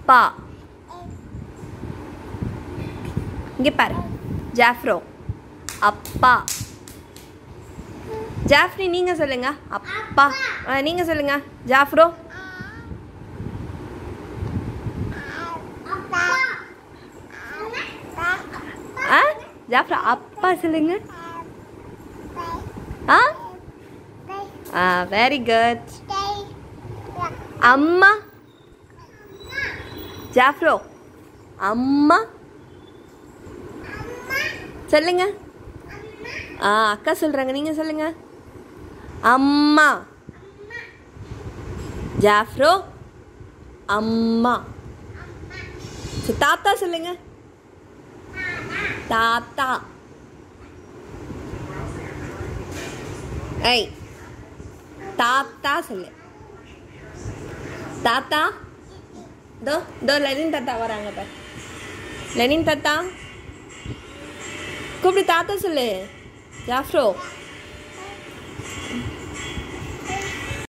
அப்பா இங்கே பாரு ஜாஃப்ரோ அப்பா ஜாஃப்ரி நீங்க சொல்லுங்க அப்பா ஆ, நீங்க சொல்லுங்க ஜாஃப்ரோ ஆ ஜாஃப்ரா அப்பா சொல்லுங்க ஆ ஆ வெரி குட் அம்மா ஜாஃப்ரோ அம்மா சொல்லுங்க ஆ அக்கா சொல்றாங்க நீங்க சொல்லுங்க அம்மா ஜாஃப்ரோ அம்மா சரி, தாத்தா சொல்லுங்க தாத்தா ஐய் தாத்தா சொல்லு தாத்தா தோ தோ லெனின் தாத்தா வராங்க பார் லெனின் தாத்தா கூப்பிடு தாத்தா சொல்லு ஜாஃப்ரோ